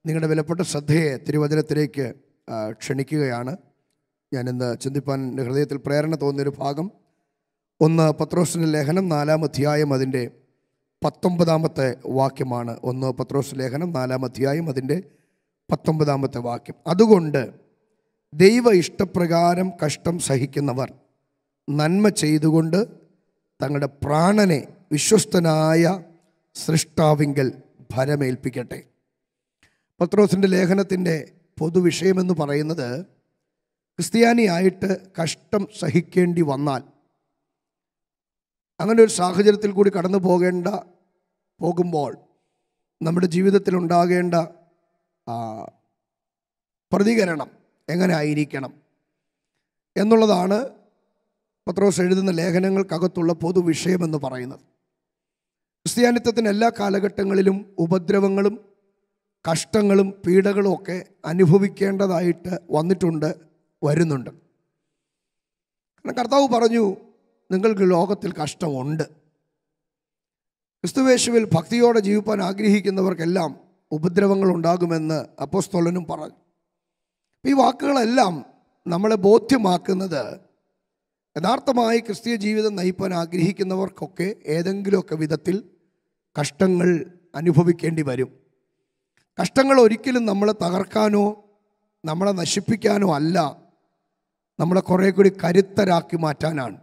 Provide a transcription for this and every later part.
നിങ്ങളുടെ വിലപ്പെട്ട ശ്രദ്ധയെ തിരുവചനത്തിലേക്ക് ആ, ക്ഷണിക്കുകയാണ് ഞാനിന്ന് ചിന്തിപ്പാൻ എൻ്റെ ഹൃദയത്തിൽ പ്രേരണ തോന്നിയൊരു ഭാഗം ഒന്ന് പത്രോസിൻ്റെ ലേഖനം നാലാം അധ്യായം അതിൻ്റെ പത്തൊമ്പതാമത്തെ വാക്യമാണ് ഒന്ന് പത്രോസ് ലേഖനം നാലാം അധ്യായം അതിൻ്റെ പത്തൊമ്പതാമത്തെ വാക്യം അതുകൊണ്ട് ദൈവ ഇഷ്ടപ്രകാരം കഷ്ടം സഹിക്കുന്നവർ നന്മ ചെയ്തുകൊണ്ട് തങ്ങളുടെ പ്രാണനെ വിശ്വസ്തനായ സൃഷ്ടാവിങ്കൽ ഭരമേൽപ്പിക്കട്ടെ പത്രോസിൻ്റെ ലേഖനത്തിൻ്റെ പൊതുവിഷയമെന്ന് പറയുന്നത് ക്രിസ്ത്യാനിയായിട്ട് കഷ്ടം സഹിക്കേണ്ടി വന്നാൽ അങ്ങനെ ഒരു സാഹചര്യത്തിൽ കൂടി കടന്നു പോകേണ്ട പോകുമ്പോൾ നമ്മുടെ ജീവിതത്തിൽ ഉണ്ടാകേണ്ട ആ, പ്രതികരണം എങ്ങനെ ആയിരിക്കണം എന്നുള്ളതാണ് പത്രോസ് എഴുതുന്ന ലേഖനങ്ങൾക്കകത്തുള്ള പൊതുവിഷയമെന്ന് പറയുന്നത് ക്രിസ്ത്യാനിത്വത്തിന് എല്ലാ കാലഘട്ടങ്ങളിലും ഉപദ്രവങ്ങളും കഷ്ടങ്ങളും പീഡകളും ഒക്കെ അനുഭവിക്കേണ്ടതായിട്ട് വന്നിട്ടുണ്ട് വരുന്നുണ്ട് കാരണം കർത്താവ് പറഞ്ഞു നിങ്ങൾക്ക് ലോകത്തിൽ കഷ്ടമുണ്ട് ക്രിസ്തുവേശുവിൽ ഭക്തിയോടെ ജീവിപ്പാൻ ആഗ്രഹിക്കുന്നവർക്കെല്ലാം ഉപദ്രവങ്ങൾ ഉണ്ടാകുമെന്ന് അപ്പോസ്തോലനും പറഞ്ഞു ഈ വാക്കുകളെല്ലാം നമ്മളെ ബോധ്യമാക്കുന്നത് യഥാർത്ഥമായി ക്രിസ്തീയ ജീവിതം നയിപ്പാൻ ആഗ്രഹിക്കുന്നവർക്കൊക്കെ ഏതെങ്കിലുമൊക്കെ വിധത്തിൽ കഷ്ടങ്ങൾ അനുഭവിക്കേണ്ടി വരും കഷ്ടങ്ങൾ ഒരിക്കലും നമ്മളെ തകർക്കാനോ നമ്മളെ നശിപ്പിക്കാനോ അല്ല നമ്മളെ കുറേ കൂടി കരുത്തരാക്കി മാറ്റാനാണ്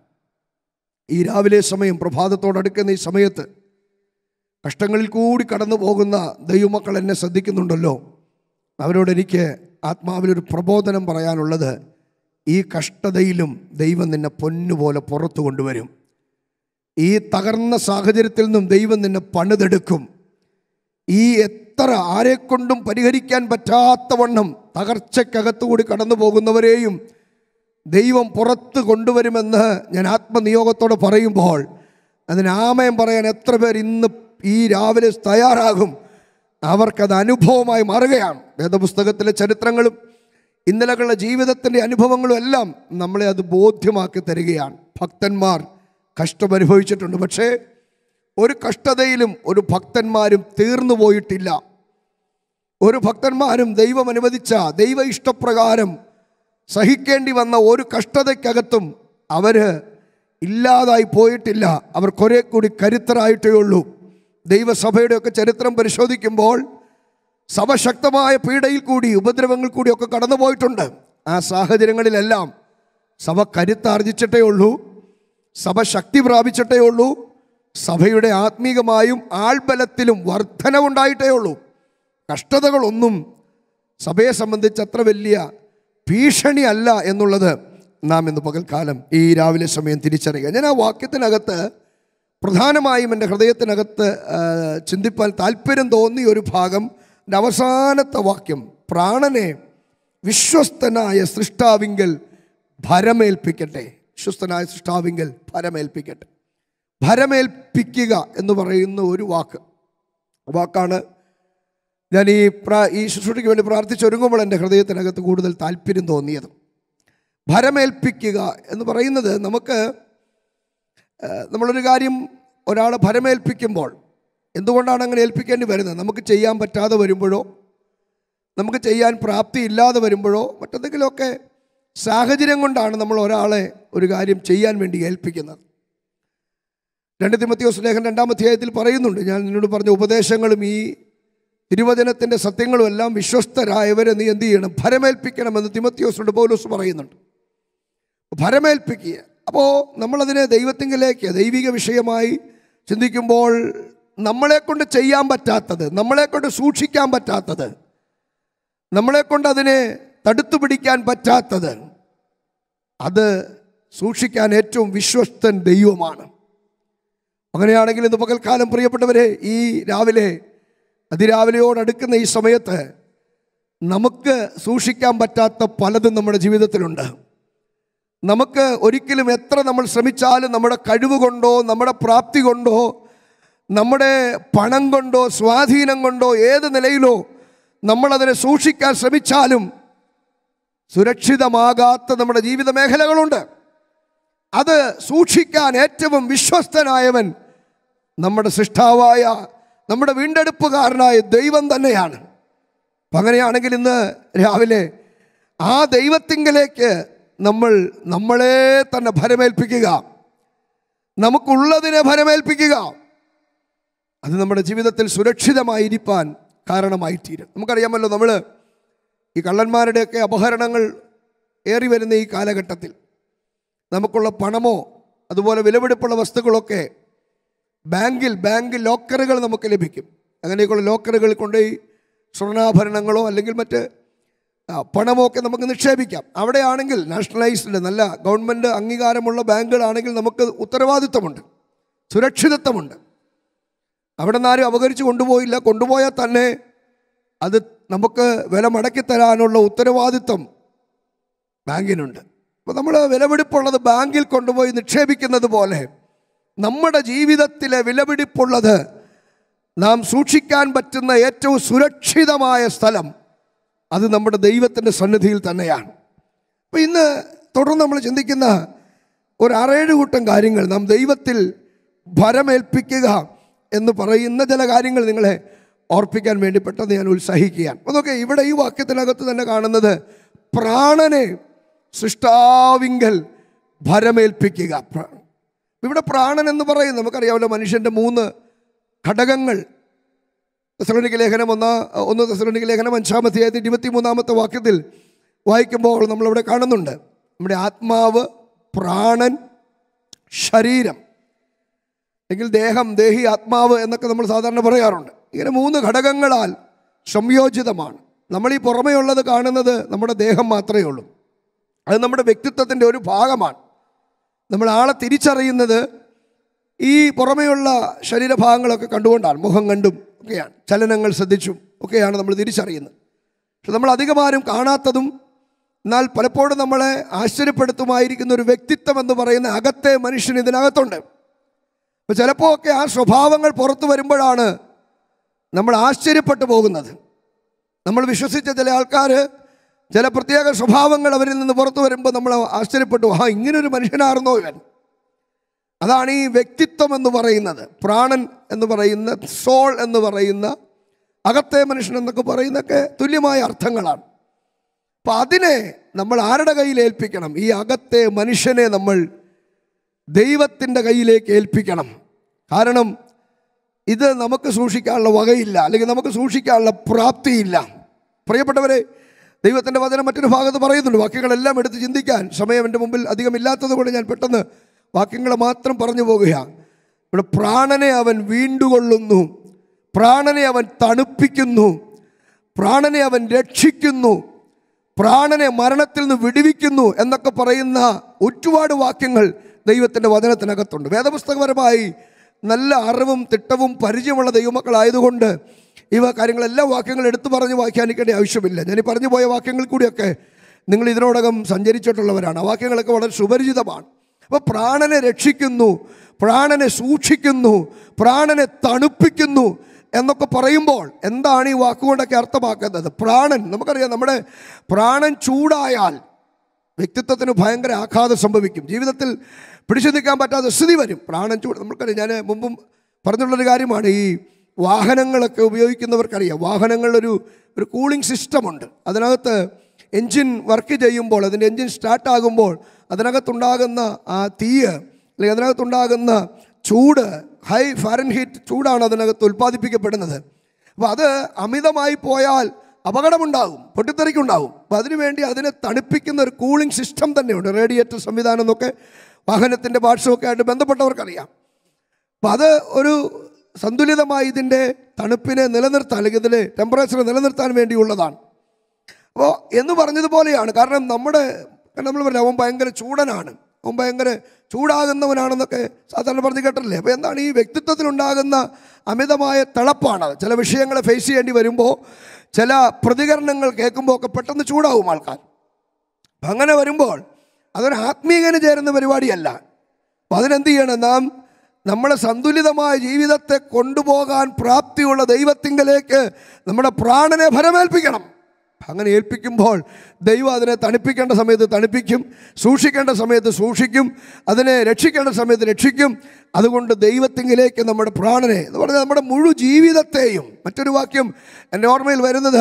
ഈ രാവിലെ സമയം പ്രഭാതത്തോടടുക്കുന്ന ഈ സമയത്ത് കഷ്ടങ്ങളിൽ കൂടി കടന്നു പോകുന്ന ദൈവമക്കൾ എന്നെ ശ്രദ്ധിക്കുന്നുണ്ടല്ലോ അവരോട് എനിക്ക് ആത്മാവിലൊരു പ്രബോധനം പറയാനുള്ളത് ഈ കഷ്ടതയിലും ദൈവം നിന്നെ പൊന്നുപോലെ പുറത്തു കൊണ്ടുവരും ഈ തകർന്ന സാഹചര്യത്തിൽ നിന്നും ദൈവം നിന്നെ പണിതെടുക്കും ഈ എത്ര ആരെക്കൊണ്ടും പരിഹരിക്കാൻ പറ്റാത്ത വണ്ണം തകർച്ചക്കകത്തുകൂടി കടന്നു പോകുന്നവരെയും ദൈവം പുറത്ത് കൊണ്ടുവരുമെന്ന് ഞാൻ ആത്മനിയോഗത്തോടെ പറയുമ്പോൾ അതിന് ആമയം പറയാൻ എത്ര പേർ ഇന്ന് ഈ രാവിലെ തയ്യാറാകും അവർക്കത് അനുഭവമായി മാറുകയാണ് വേദപുസ്തകത്തിലെ ചരിത്രങ്ങളും ഇന്നലകളുടെ ജീവിതത്തിൻ്റെ അനുഭവങ്ങളും എല്ലാം നമ്മളെ അത് ബോധ്യമാക്കി തരികയാണ് ഭക്തന്മാർ കഷ്ടമനുഭവിച്ചിട്ടുണ്ട് പക്ഷേ ഒരു കഷ്ടതയിലും ഒരു ഭക്തന്മാരും തീർന്നു പോയിട്ടില്ല ഒരു ഭക്തന്മാരും ദൈവം അനുവദിച്ച ദൈവ ഇഷ്ടപ്രകാരം സഹിക്കേണ്ടി വന്ന ഒരു കഷ്ടതയ്ക്കകത്തും അവര് ഇല്ലാതായി പോയിട്ടില്ല അവർ കുറെ കൂടി കരുത്തരായിട്ടേ ഉള്ളൂ ദൈവസഭയുടെയൊക്കെ ചരിത്രം പരിശോധിക്കുമ്പോൾ സഭ ശക്തമായ പീഡയിൽ കൂടി ഉപദ്രവങ്ങൾ കൂടിയൊക്കെ കടന്നു പോയിട്ടുണ്ട് ആ സാഹചര്യങ്ങളിലെല്ലാം സഭ കരുത്താർജിച്ചിട്ടേ ഉള്ളൂ സഭ ശക്തി പ്രാപിച്ചിട്ടേ ഉള്ളൂ സഭയുടെ ആത്മീകമായും ആൾബലത്തിലും വർധനവുണ്ടായിട്ടേ ഉള്ളൂ കഷ്ടതകളൊന്നും സഭയെ സംബന്ധിച്ച് അത്ര വലിയ ഭീഷണിയല്ല എന്നുള്ളത് നാം ഇന്ന് പകൽക്കാലം ഈ രാവിലെ സമയം തിരിച്ചറിയുക ഞാൻ ആ വാക്യത്തിനകത്ത് പ്രധാനമായും എൻ്റെ ഹൃദയത്തിനകത്ത് ആ, ചിന്തിപ്പാൻ താല്പര്യം തോന്നിയ ഒരു ഭാഗം എൻ്റെ അവസാനത്തെ വാക്യം പ്രാണനെ വിശ്വസ്തനായ സൃഷ്ടാവിങ്കൽ ഭരമേൽപ്പിക്കട്ടെ വിശ്വസ്തനായ സൃഷ്ടാവിങ്കൽ ഭരമേൽപ്പിക്കട്ടെ ഭരമേൽപ്പിക്കുക എന്ന് പറയുന്ന ഒരു വാക്ക് ആ വാക്കാണ് ഞാൻ ഈ പ്രാ ഈ ശുശ്രൂഷയ്ക്ക് വേണ്ടി പ്രാർത്ഥിച്ചൊരുങ്ങുമ്പോൾ എൻ്റെ ഹൃദയത്തിനകത്ത് കൂടുതൽ താല്പര്യം തോന്നിയത് ഭരമേൽപ്പിക്കുക എന്ന് പറയുന്നത് നമുക്ക് ആ, നമ്മളൊരു കാര്യം ഒരാളെ ഭരമേൽപ്പിക്കുമ്പോൾ എന്തുകൊണ്ടാണ് അങ്ങനെ ഏൽപ്പിക്കേണ്ടി വരുന്നത് നമുക്ക് ചെയ്യാൻ പറ്റാതെ വരുമ്പോഴോ നമുക്ക് ചെയ്യാൻ പ്രാപ്തി ഇല്ലാതെ വരുമ്പോഴോ മറ്റെന്തെങ്കിലുമൊക്കെ സാഹചര്യം കൊണ്ടാണ് നമ്മൾ ഒരാളെ ഒരു കാര്യം ചെയ്യാൻ വേണ്ടി ഏൽപ്പിക്കുന്നത് രണ്ട് തിമത്തിയോസ് ലേഖൻ രണ്ടാം അധ്യായത്തിൽ പറയുന്നുണ്ട് ഞാൻ നിന്നോട് പറഞ്ഞ ഉപദേശങ്ങളും ഈ തിരുവചനത്തിൻ്റെ സത്യങ്ങളും എല്ലാം വിശ്വസ്തരായവരെ നീ എന്ത് ചെയ്യണം ഭരമേൽപ്പിക്കണമെന്ന് തിമത്തിയോസിനോട് പൗലോസ് പറയുന്നുണ്ട് ഭരമേൽപ്പിക്കുക അപ്പോൾ നമ്മളതിനെ ദൈവത്തിങ്കിലേക്ക് ദൈവിക വിഷയമായി ചിന്തിക്കുമ്പോൾ നമ്മളെ കൊണ്ട് ചെയ്യാൻ പറ്റാത്തത് നമ്മളെ കൊണ്ട് സൂക്ഷിക്കാൻ പറ്റാത്തത് നമ്മളെ കൊണ്ട് അതിനെ തടുത്തു പിടിക്കാൻ പറ്റാത്തത് അത് സൂക്ഷിക്കാൻ ഏറ്റവും വിശ്വസ്തൻ ദൈവമാണ് അങ്ങനെയാണെങ്കിൽ ഇന്ന് പകൽക്കാലം പ്രിയപ്പെട്ടവരെ ഈ രാവിലെ അതിരാവിലെയോടടുക്കുന്ന ഈ സമയത്ത് നമുക്ക് സൂക്ഷിക്കാൻ പറ്റാത്ത പലതും നമ്മുടെ ജീവിതത്തിലുണ്ട് നമുക്ക് ഒരിക്കലും എത്ര നമ്മൾ ശ്രമിച്ചാലും നമ്മുടെ കഴിവ് കൊണ്ടോ നമ്മുടെ പ്രാപ്തി കൊണ്ടോ നമ്മുടെ പണം കൊണ്ടോ സ്വാധീനം കൊണ്ടോ ഏത് നിലയിലോ നമ്മളതിനെ സൂക്ഷിക്കാൻ ശ്രമിച്ചാലും സുരക്ഷിതമാകാത്ത നമ്മുടെ ജീവിത മേഖലകളുണ്ട് അത് സൂക്ഷിക്കാൻ ഏറ്റവും വിശ്വസ്തനായവൻ നമ്മുടെ സൃഷ്ടാവായ നമ്മുടെ വീണ്ടെടുപ്പുകാരനായ ദൈവം തന്നെയാണ് അപ്പം അങ്ങനെയാണെങ്കിൽ ഇന്ന് രാവിലെ ആ ദൈവത്തിങ്കലേക്ക് നമ്മൾ നമ്മളെ തന്നെ ഭരമേൽപ്പിക്കുക നമുക്കുള്ളതിനെ ഭരമേൽപ്പിക്കുക അത് നമ്മുടെ ജീവിതത്തിൽ സുരക്ഷിതമായിരിക്കാൻ കാരണമായി തീരും നമുക്കറിയാമല്ലോ നമ്മൾ ഈ കള്ളന്മാരുടെയൊക്കെ അപഹരണങ്ങൾ ഏറി വരുന്ന ഈ കാലഘട്ടത്തിൽ നമുക്കുള്ള പണമോ അതുപോലെ വിലപിടിപ്പുള്ള വസ്തുക്കളൊക്കെ ബാങ്കിൽ ബാങ്ക് ലോക്കറുകൾ നമുക്ക് ലഭിക്കും അങ്ങനെയൊക്കെയുള്ള ലോക്കറുകളിൽ കൊണ്ടുപോയി സ്വർണ്ണാഭരണങ്ങളോ അല്ലെങ്കിൽ മറ്റ് ആ, പണമോ ഒക്കെ നമുക്ക് നിക്ഷേപിക്കാം അവിടെയാണെങ്കിൽ നാഷണലൈസ്ഡ് നല്ല ഗവൺമെൻറ് അംഗീകാരമുള്ള ബാങ്കുകളാണെങ്കിൽ നമുക്ക് ഉത്തരവാദിത്തമുണ്ട് സുരക്ഷിതത്വമുണ്ട് അവിടെ നിന്ന് ആരും അപകരിച്ച് കൊണ്ടുപോയില്ല കൊണ്ടുപോയാൽ തന്നെ അത് നമുക്ക് വില മടക്കി തരാനുള്ള ഉത്തരവാദിത്വം ബാങ്കിനുണ്ട് അപ്പോൾ നമ്മൾ വിലപിടിപ്പുള്ളത് ബാങ്കിൽ കൊണ്ടുപോയി നിക്ഷേപിക്കുന്നത് പോലെ നമ്മുടെ ജീവിതത്തിലെ വിലപിടിപ്പുള്ളത് നാം സൂക്ഷിക്കാൻ പറ്റുന്ന ഏറ്റവും സുരക്ഷിതമായ സ്ഥലം അത് നമ്മുടെ ദൈവത്തിൻ്റെ സന്നിധിയിൽ തന്നെയാണ് അപ്പോൾ ഇന്ന് തുടർന്ന് നമ്മൾ ചിന്തിക്കുന്ന ഒരു ആറേഴ് കൂട്ടം കാര്യങ്ങൾ നാം ദൈവത്തിൽ ഭരമേൽപ്പിക്കുക എന്ന് പറയുന്ന ചില കാര്യങ്ങൾ നിങ്ങളെ ഓർപ്പിക്കാൻ വേണ്ടി പെട്ടെന്ന് ഞാൻ ഉത്സാഹിക്കുകയാണ് അതൊക്കെ ഇവിടെ ഈ വാക്യത്തിനകത്ത് തന്നെ കാണുന്നത് പ്രാണനെ സൃഷ്ടാവിങ്കൽ ഭരമേൽപ്പിക്കുക പ്ര- ഇവിടെ പ്രാണൻ എന്ന് പറയും നമുക്കറിയാമല്ലോ മനുഷ്യൻ്റെ മൂന്ന് ഘടകങ്ങൾ തെസലോനിക്ക് ലേഖനം ഒന്നാ ഒന്ന് തെസലോനിക്ക് ലേഖനം അഞ്ചാമത്തെ അധ്യായത്തിൽ ഇരുപത്തി മൂന്നാമത്തെ വാക്യത്തിൽ വായിക്കുമ്പോൾ നമ്മളിവിടെ കാണുന്നുണ്ട് നമ്മുടെ ആത്മാവ് പ്രാണൻ ശരീരം അല്ലെങ്കിൽ ദേഹം ദേഹി ആത്മാവ് എന്നൊക്കെ നമ്മൾ സാധാരണ പറയാറുണ്ട് ഇങ്ങനെ മൂന്ന് ഘടകങ്ങളാൽ സംയോജിതമാണ് നമ്മൾ ഈ പുറമേയുള്ളത് കാണുന്നത് നമ്മുടെ ദേഹം മാത്രമേ ഉള്ളൂ അത് നമ്മുടെ വ്യക്തിത്വത്തിൻ്റെ ഒരു ഭാഗമാണ് നമ്മൾ ആളെ തിരിച്ചറിയുന്നത് ഈ പുറമേയുള്ള ശരീരഭാഗങ്ങളൊക്കെ കണ്ടുകൊണ്ടാണ് മുഖം കണ്ടും ഒക്കെയാണ് ചലനങ്ങൾ ശ്രദ്ധിച്ചും ഒക്കെയാണ് നമ്മൾ തിരിച്ചറിയുന്നത് പക്ഷെ നമ്മൾ അധികമാരും കാണാത്തതും എന്നാൽ പലപ്പോഴും നമ്മളെ ആശ്ചര്യപ്പെടുത്തുമായിരിക്കുന്ന ഒരു വ്യക്തിത്വം എന്ന് പറയുന്ന അകത്തെ മനുഷ്യൻ ഇതിനകത്തുണ്ട് അപ്പോൾ ചിലപ്പോൾ ഒക്കെ ആ സ്വഭാവങ്ങൾ പുറത്തു വരുമ്പോഴാണ് നമ്മൾ ആശ്ചര്യപ്പെട്ടു പോകുന്നത് നമ്മൾ വിശ്വസിച്ച ചില ആൾക്കാർ ചില പ്രത്യേക സ്വഭാവങ്ങൾ അവരിൽ നിന്ന് പുറത്തു വരുമ്പോൾ നമ്മൾ ആശ്ചര്യപ്പെട്ടു ആ ഇങ്ങനൊരു മനുഷ്യനായിരുന്നോ ഇവൻ അതാണ് ഈ വ്യക്തിത്വം എന്ന് പറയുന്നത് പ്രാണൻ എന്ന് പറയുന്ന സോൾ എന്ന് പറയുന്ന അകത്തെ മനുഷ്യൻ എന്നൊക്കെ പറയുന്നതൊക്കെ തുല്യമായ അർത്ഥങ്ങളാണ് അപ്പം അതിനെ നമ്മൾ ആരുടെ കയ്യിൽ ഏൽപ്പിക്കണം ഈ അകത്തെ മനുഷ്യനെ നമ്മൾ ദൈവത്തിൻ്റെ കയ്യിലേക്ക് ഏൽപ്പിക്കണം കാരണം ഇത് നമുക്ക് സൂക്ഷിക്കാനുള്ള വകയില്ല അല്ലെങ്കിൽ നമുക്ക് സൂക്ഷിക്കാനുള്ള പ്രാപ്തിയില്ല പ്രിയപ്പെട്ടവരെ ദൈവത്തിൻ്റെ വചനം മറ്റൊരു ഭാഗത്ത് പറയുന്നുണ്ട് വാക്യങ്ങളെല്ലാം എടുത്ത് ചിന്തിക്കാൻ സമയം എൻ്റെ മുമ്പിൽ അധികം ഇല്ലാത്തത് കൊണ്ട് ഞാൻ പെട്ടെന്ന് വാക്യങ്ങൾ മാത്രം പറഞ്ഞു പോകുകയാണ് ഇവിടെ പ്രാണനെ അവൻ വീണ്ടുകൊള്ളുന്നു പ്രാണനെ അവൻ തണുപ്പിക്കുന്നു പ്രാണനെ അവൻ രക്ഷിക്കുന്നു പ്രാണനെ മരണത്തിൽ നിന്ന് വിടുവിക്കുന്നു എന്നൊക്കെ പറയുന്ന ഒരുപാട് വാക്യങ്ങൾ ദൈവത്തിൻ്റെ വചനത്തിനകത്തുണ്ട് വേദപുസ്തകപരമായി നല്ല അറിവും തിട്ടവും പരിചയമുള്ള ദൈവമക്കളായതുകൊണ്ട് ഇവ കാര്യങ്ങളെല്ലാം വാക്യങ്ങൾ എടുത്തു പറഞ്ഞ് വ്യാഖ്യാനിക്കേണ്ട ആവശ്യമില്ല ഞാൻ ഈ പറഞ്ഞു പോയ വാക്യങ്ങൾ കൂടിയൊക്കെ നിങ്ങൾ ഇതിനോടകം സഞ്ചരിച്ചിട്ടുള്ളവരാണ് ആ വാക്യങ്ങളൊക്കെ വളരെ സുപരിചിതമാണ് അപ്പോൾ പ്രാണനെ രക്ഷിക്കുന്നു പ്രാണനെ സൂക്ഷിക്കുന്നു പ്രാണനെ തണുപ്പിക്കുന്നു എന്നൊക്കെ പറയുമ്പോൾ എന്താണ് ഈ വാക്കുകൊണ്ടൊക്കെ അർത്ഥമാക്കുന്നത് പ്രാണൻ നമുക്കറിയാം നമ്മുടെ പ്രാണൻ ചൂടായാൽ വ്യക്തിത്വത്തിന് ഭയങ്കര ആഘാതം സംഭവിക്കും ജീവിതത്തിൽ പിടിച്ചു നിൽക്കാൻ പറ്റാത്ത സ്ഥിതി വരും പ്രാണൻ ചൂട് നമുക്കറിയാം ഞാൻ മുമ്പും പറഞ്ഞുള്ളൊരു കാര്യമാണ് ഈ വാഹനങ്ങളൊക്കെ ഉപയോഗിക്കുന്നവർക്കറിയാം വാഹനങ്ങളിലൊരു ഒരു കൂളിംഗ് സിസ്റ്റമുണ്ട് അതിനകത്ത് എൻജിൻ വർക്ക് ചെയ്യുമ്പോൾ അതിൻ്റെ എൻജിൻ സ്റ്റാർട്ടാകുമ്പോൾ അതിനകത്തുണ്ടാകുന്ന ആ തീയ് അല്ലെങ്കിൽ അതിനകത്തുണ്ടാകുന്ന ചൂട് ഹൈ ഫാരൻ ഹീറ്റ് ചൂടാണ് അതിനകത്ത് ഉൽപ്പാദിപ്പിക്കപ്പെടുന്നത് അപ്പോൾ അത് അമിതമായി പോയാൽ അപകടമുണ്ടാകും പൊട്ടിത്തെറിക്കുണ്ടാകും അപ്പോൾ അതിനുവേണ്ടി അതിനെ തണുപ്പിക്കുന്ന ഒരു കൂളിംഗ് സിസ്റ്റം തന്നെയുണ്ട് റേഡിയേറ്റർ സംവിധാനം എന്നൊക്കെ വാഹനത്തിൻ്റെ ഭാഷമൊക്കെ ആയിട്ട് ബന്ധപ്പെട്ടവർക്കറിയാം അപ്പം അത് ഒരു സന്തുലിതമായി ഇതിൻ്റെ തണുപ്പിനെ നിലനിർത്താൻ അല്ലെങ്കിൽ ഇതിലെ ടെമ്പറേച്ചർ നിലനിർത്താൻ വേണ്ടിയുള്ളതാണ് അപ്പോൾ എന്ന് പറഞ്ഞതുപോലെയാണ് കാരണം നമ്മുടെ നമ്മൾ പറയാം അവൻ ഭയങ്കര ചൂടനാണ് അവൻ ഭയങ്കര ചൂടാകുന്നവനാണെന്നൊക്കെ സാധാരണ പറഞ്ഞ് കേട്ടില്ലേ അപ്പോൾ എന്താണ് ഈ വ്യക്തിത്വത്തിലുണ്ടാകുന്ന അമിതമായ തിളപ്പാണ് ചില വിഷയങ്ങളെ ഫേസ് ചെയ്യേണ്ടി വരുമ്പോൾ ചില പ്രതികരണങ്ങൾ കേൾക്കുമ്പോൾ ഒക്കെ പെട്ടെന്ന് ചൂടാവും ആൾക്കാർ അപ്പം അങ്ങനെ വരുമ്പോൾ അതൊരു ആത്മീയന് ചേരുന്ന പരിപാടിയല്ല അപ്പം അതിനെന്ത് ചെയ്യണം നാം നമ്മളെ സന്തുലിതമായ ജീവിതത്തെ കൊണ്ടുപോകാൻ പ്രാപ്തിയുള്ള ദൈവത്തിങ്കലേക്ക് നമ്മുടെ പ്രാണനെ ഫലമേൽപ്പിക്കണം അങ്ങനെ ഏൽപ്പിക്കുമ്പോൾ ദൈവം അതിനെ തണുപ്പിക്കേണ്ട സമയത്ത് തണുപ്പിക്കും സൂക്ഷിക്കേണ്ട സമയത്ത് സൂക്ഷിക്കും അതിനെ രക്ഷിക്കേണ്ട സമയത്ത് രക്ഷിക്കും അതുകൊണ്ട് ദൈവത്തിങ്കിലേക്ക് നമ്മുടെ പ്രാണനെ എന്ന് പറഞ്ഞാൽ നമ്മുടെ മുഴു ജീവിതത്തെയും മറ്റൊരു വാക്യം എൻ്റെ ഓർമ്മയിൽ വരുന്നത്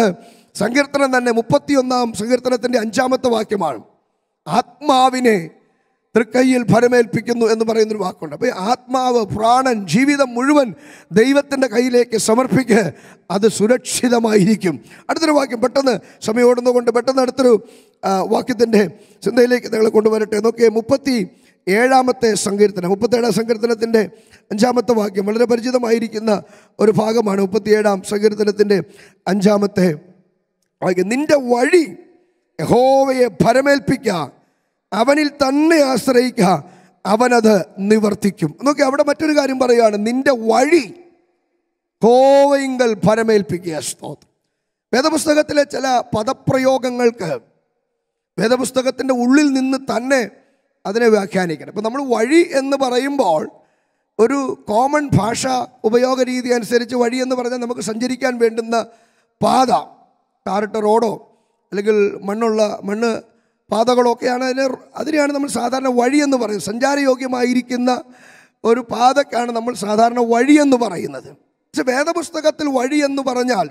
സങ്കീർത്തനം തന്നെ മുപ്പത്തിയൊന്നാം സങ്കീർത്തനത്തിൻ്റെ അഞ്ചാമത്തെ വാക്യമാണ് ആത്മാവിനെ തൃക്കൈയിൽ ഫലമേൽപ്പിക്കുന്നു എന്ന് പറയുന്നൊരു വാക്കുണ്ട് അപ്പോൾ ഈ ആത്മാവ് പ്രാണൻ ജീവിതം മുഴുവൻ ദൈവത്തിൻ്റെ കയ്യിലേക്ക് സമർപ്പിക്കുക അത് സുരക്ഷിതമായിരിക്കും അടുത്തൊരു വാക്യം പെട്ടെന്ന് സമയം ഓടുന്നതുകൊണ്ട് പെട്ടെന്ന് അടുത്തൊരു ആ, വാക്യത്തിൻ്റെ ചിന്തയിലേക്ക് നിങ്ങളെ കൊണ്ടുവരട്ടെ നോക്കിയേ മുപ്പത്തി ഏഴാമത്തെ സങ്കീർത്തനം മുപ്പത്തേഴാം സങ്കീർത്തനത്തിൻ്റെ അഞ്ചാമത്തെ വാക്യം വളരെ പരിചിതമായിരിക്കുന്ന ഒരു ഭാഗമാണ് മുപ്പത്തിയേഴാം സങ്കീർത്തനത്തിൻ്റെ അഞ്ചാമത്തെ വാക്യം നിന്റെ വഴി യഹോവയെ ഭരമേൽപ്പിക്കുക അവനിൽ തന്നെ ആശ്രയിക്കുക അവനത് നിവർത്തിക്കും നോക്കി അവിടെ മറ്റൊരു കാര്യം പറയുകയാണ് നിന്റെ വഴി ഹോവയിങ്കൽ ഭരമേൽപ്പിക്കുക സ്തോത്രം വേദപുസ്തകത്തിലെ ചില പദപ്രയോഗങ്ങൾക്ക് വേദപുസ്തകത്തിൻ്റെ ഉള്ളിൽ നിന്ന് തന്നെ അതിനെ വ്യാഖ്യാനിക്കണം ഇപ്പം നമ്മൾ വഴി എന്ന് പറയുമ്പോൾ ഒരു കോമൺ ഭാഷ ഉപയോഗ രീതി അനുസരിച്ച് വഴി എന്ന് പറഞ്ഞാൽ നമുക്ക് സഞ്ചരിക്കാൻ വേണ്ടുന്ന പാത ടാറിട്ട റോഡോ അല്ലെങ്കിൽ മണ്ണുള്ള മണ്ണ് പാതകളോ ഒക്കെയാണ് അതിനെ അതിനെയാണ് നമ്മൾ സാധാരണ വഴി എന്ന് പറയുന്നത് സഞ്ചാരയോഗ്യമായിരിക്കുന്ന ഒരു പാതക്കാണ് നമ്മൾ സാധാരണ വഴി എന്ന് പറയുന്നത് പക്ഷെ വേദപുസ്തകത്തിൽ വഴി എന്ന് പറഞ്ഞാൽ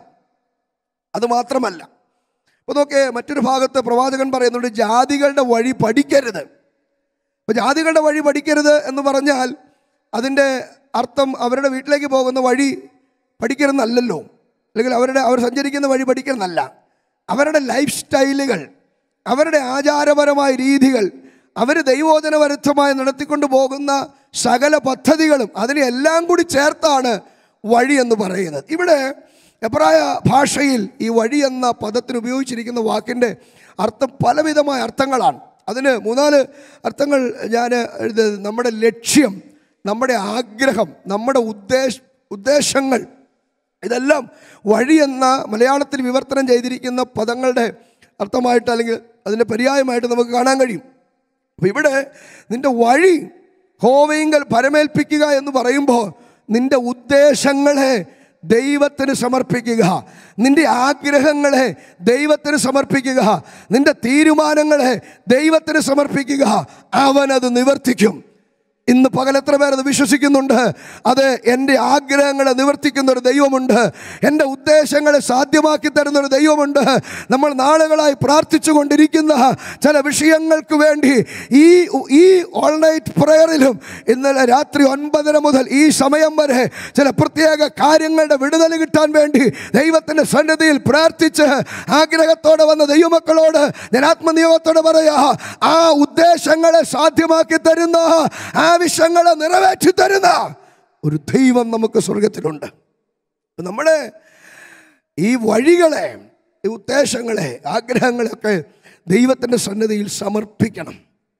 അത് മാത്രമല്ല അപ്പോൾ നോക്കേ മറ്റൊരു ഭാഗത്ത് പ്രവാചകൻ പറയുന്നുണ്ട് ജാതികളുടെ വഴി പഠിക്കരുത് അപ്പോൾ ജാതികളുടെ വഴി പഠിക്കരുത് എന്ന് പറഞ്ഞാൽ അതിൻ്റെ അർത്ഥം അവരുടെ വീട്ടിലേക്ക് പോകുന്ന വഴി പഠിക്കരുതെന്നല്ലല്ലോ അല്ലെങ്കിൽ അവരുടെ അവർ സഞ്ചരിക്കുന്ന വഴി പഠിക്കരുതെന്നല്ല അവരുടെ ലൈഫ് സ്റ്റൈലുകൾ അവരുടെ ആചാരപരമായ രീതികൾ അവർ ദൈവോചനവരുദ്ധമായി നടത്തിക്കൊണ്ട് പോകുന്ന സകല പദ്ധതികളും അതിനെ എല്ലാം കൂടി ചേർത്താണ് വഴി എന്ന് പറയുന്നത് ഇവിടെ എബ്രായ ഭാഷയിൽ ഈ വഴി എന്ന പദത്തിന് ഉപയോഗിച്ചിരിക്കുന്ന വാക്കിൻ്റെ അർത്ഥം പലവിധമായ അർത്ഥങ്ങളാണ് അതിന് മൂന്നാല് അർത്ഥങ്ങൾ ഞാൻ എഴുതുന്നത് നമ്മുടെ ലക്ഷ്യം നമ്മുടെ ആഗ്രഹം നമ്മുടെ ഉദ്ദേശ ഉദ്ദേശങ്ങൾ ഇതെല്ലാം വഴി എന്ന മലയാളത്തിൽ വിവർത്തനം ചെയ്തിരിക്കുന്ന പദങ്ങളുടെ അർത്ഥമായിട്ട് അല്ലെങ്കിൽ അതിൻ്റെ പര്യായമായിട്ട് നമുക്ക് കാണാൻ കഴിയും അപ്പോൾ ഇവിടെ നിന്റെ വഴി ഹോവയിങ്കൽ പരമേൽപ്പിക്കുക എന്ന് പറയുമ്പോൾ നിന്റെ ഉദ്ദേശങ്ങളെ ദൈവത്തിന് സമർപ്പിക്കുക നിന്റെ ആഗ്രഹങ്ങളെ ദൈവത്തിന് സമർപ്പിക്കുക നിന്റെ തീരുമാനങ്ങളെ ദൈവത്തിന് സമർപ്പിക്കുക അവനത് നിവർത്തിക്കും ഇന്ന് പകൽ എത്ര പേർ അത് വിശ്വസിക്കുന്നുണ്ട് അത് എൻ്റെ ആഗ്രഹങ്ങളെ നിവർത്തിക്കുന്ന ഒരു ദൈവമുണ്ട് എൻ്റെ ഉദ്ദേശങ്ങളെ സാധ്യമാക്കി തരുന്ന ഒരു ദൈവമുണ്ട് നമ്മൾ നാളുകളായി പ്രാർത്ഥിച്ചു കൊണ്ടിരിക്കുന്ന ചില വിഷയങ്ങൾക്ക് വേണ്ടി ഈ ഈ ഓൾ നൈറ്റ് പ്രയറിലും ഇന്നലെ രാത്രി ഒൻപതര മുതൽ ഈ സമയം വരെ ചില പ്രത്യേക കാര്യങ്ങളുടെ വിടുതൽ കിട്ടാൻ വേണ്ടി ദൈവത്തിൻ്റെ സന്നിധിയിൽ പ്രാർത്ഥിച്ച് ആഗ്രഹത്തോടെ വന്ന ദൈവമക്കളോട് ഞാൻ ആത്മനിയോഗത്തോടെ പറയാ ആ ഉദ്ദേശങ്ങളെ സാധ്യമാക്കി തരുന്ന ആവശ്യങ്ങളെ നിറവേറ്റി തരുന്ന ഒരു ദൈവം നമുക്ക് സ്വർഗത്തിലുണ്ട് അപ്പൊ നമ്മുടെ ഈ വഴികളെ ഈ ഉദ്ദേശങ്ങളെ ആഗ്രഹങ്ങളെയൊക്കെ ദൈവത്തിൻ്റെ സന്നിധിയിൽ സമർപ്പിക്കണം